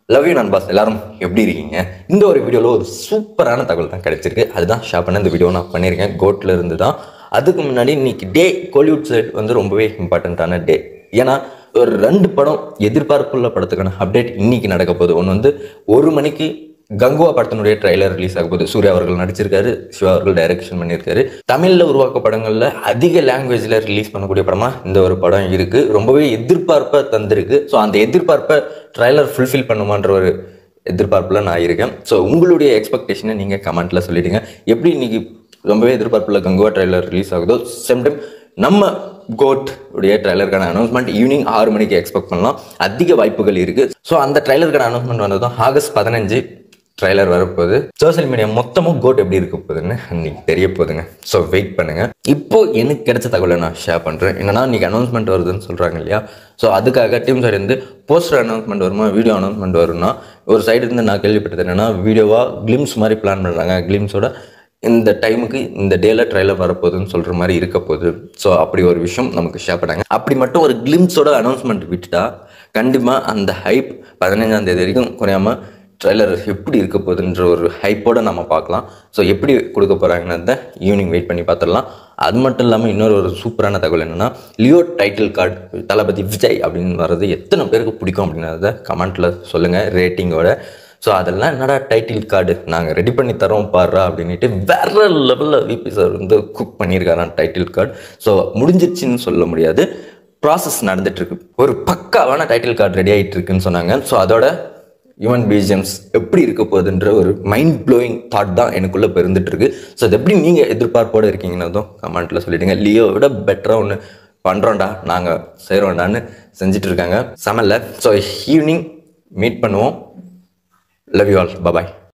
love you நண்பாஸ் எல்லாரும் எப்படி இருக்கீங்க இந்த ஒரு வீடியோவில் ஒரு சூப்பரான தகவல் தான் கிடைச்சிருக்கு அதுதான் ஷேர் பண்ண இந்த வீடியோ நான் பண்ணியிருக்கேன் கோட்டில் இருந்து தான் அதுக்கு முன்னாடி இன்னைக்கு டே கோலிவுட் சைட் வந்து ரொம்பவே இம்பார்ட்டண்ட்டான டே ஏன்னா ஒரு ரெண்டு படம் எதிர்பார்ப்புள்ள படத்துக்கான அப்டேட் இன்னைக்கு நடக்க போகுது ஒன்று வந்து ஒரு மணிக்கு கங்குவா படத்தினுடைய ட்ரைலர் ரிலீஸ் ஆக போகுது சூர்யா அவர்கள் நடிச்சிருக்காரு சிவா அவர்கள் டைரக்ஷன் பண்ணியிருக்காரு தமிழில் உருவாக்க படங்களில் அதிக லாங்குவேஜில் ரிலீஸ் பண்ணக்கூடிய படமாக இந்த ஒரு படம் இருக்குது ரொம்பவே எதிர்பார்ப்பை தந்திருக்கு ஸோ அந்த எதிர்பார்ப்பை ட்ரைலர் ஃபுல்ஃபில் பண்ணுமான்ற ஒரு எதிர்பார்ப்பில் நான் இருக்கேன் ஸோ உங்களுடைய எக்ஸ்பெக்டேஷனை நீங்கள் கமெண்ட்டில் சொல்லிடுங்க எப்படி இன்னைக்கு ரொம்பவே எதிர்பார்ப்பில் கங்குவா ட்ரைலர் ரிலீஸ் ஆகுதோ சேம் டைம் நம்ம கோட் உடைய ட்ரைலருக்கான அனௌன்ஸ்மெண்ட் ஈவினிங் ஆறு மணிக்கு எக்ஸ்பெக்ட் பண்ணலாம் அதிக வாய்ப்புகள் இருக்குது ஸோ அந்த ட்ரைலருக்கான அனௌன்ஸ்மெண்ட் வந்ததும் ஆகஸ்ட் பதினஞ்சு ட்ரைலர் வரப்போகுது சோஷியல் மீடியா மொத்தமும் கோட் எப்படி இருக்க போகுதுன்னு அன்னைக்கு தெரிய போகுதுங்க ஸோ வெயிட் பண்ணுங்க இப்போ எனக்கு கிடைச்ச தகவலை நான் ஷேர் பண்ணுறேன் என்னன்னா இன்னைக்கு அனௌன்ஸ்மெண்ட் வருதுன்னு சொல்கிறாங்க இல்லையா ஸோ அதுக்காக டீம் சைடு இருந்து போஸ்டர் அனௌன்ஸ்மெண்ட் வருமா வீடியோ அனௌன்ஸ்மெண்ட் வரும்னா ஒரு சைடு இருந்து நான் கேள்விப்பட்டது என்னன்னா வீடியோவாக கிளிம்ஸ் மாதிரி பிளான் பண்ணுறாங்க கிளிம்ஸோட இந்த டைமுக்கு இந்த டேல ட்ரைலர் வரப்போகுதுன்னு சொல்கிற மாதிரி இருக்க போகுது ஸோ அப்படி ஒரு விஷயம் நமக்கு ஷேர் பண்ணாங்க அப்படி மட்டும் ஒரு கிளிம்ஸோட அனௌன்ஸ்மெண்ட் விட்டுட்டா கண்டிப்பாக அந்த ஹைப் பதினஞ்சாம் தேதி வரைக்கும் குறையாம ட்ரைலர் எப்படி இருக்க போகுதுன்ற ஒரு ஹைப்போட நம்ம பார்க்கலாம் ஸோ எப்படி கொடுக்க போகிறாங்கன்னு ஈவினிங் வெயிட் பண்ணி பார்த்துடலாம் அது மட்டும் இல்லாமல் இன்னொரு ஒரு சூப்பரான தகவல் என்னென்னா Leo title card Thalapathy Vijay அப்படின்னு வர்றது எத்தனை பேருக்கு பிடிக்கும் அப்படின்றத கமெண்ட்டில் சொல்லுங்கள் ரேட்டிங்கோட ஸோ அதெல்லாம் என்னடா டைட்டில் கார்டு நாங்கள் ரெடி பண்ணி தரோம் பாடுறா அப்படின்ட்டு வேற லெவலில் விபி சார் வந்து குக் பண்ணியிருக்காராம் டைட்டில் கார்டு ஸோ முடிஞ்சிருச்சுன்னு சொல்ல முடியாது ப்ராசஸ் நடந்துட்டுருக்கு ஒரு பக்காவான டைட்டில் கார்டு ரெடி ஆகிட்டு இருக்குன்னு சொன்னாங்க ஸோ அதோட யுவன் பிஜிஎம்ஸ் எப்படி இருக்க போகுதுன்ற ஒரு மைண்ட் ப்ளோயிங் தாட் தான் எனக்குள்ளே இப்போ இருந்துட்டு இருக்கு ஸோ அது எப்படி நீங்கள் எதிர்பார்ப்போடு இருக்கீங்கன்னதும் கமெண்ட்டில் சொல்லிடுங்க லியோ விட பெட்டராக ஒன்று பண்ணுறோண்டா நாங்கள் செய்கிறோண்டான்னு செஞ்சுட்டு இருக்காங்க சமல்ல ஸோ ஈவினிங் மீட் பண்ணுவோம் லவ் யூ ஆல் பபாய்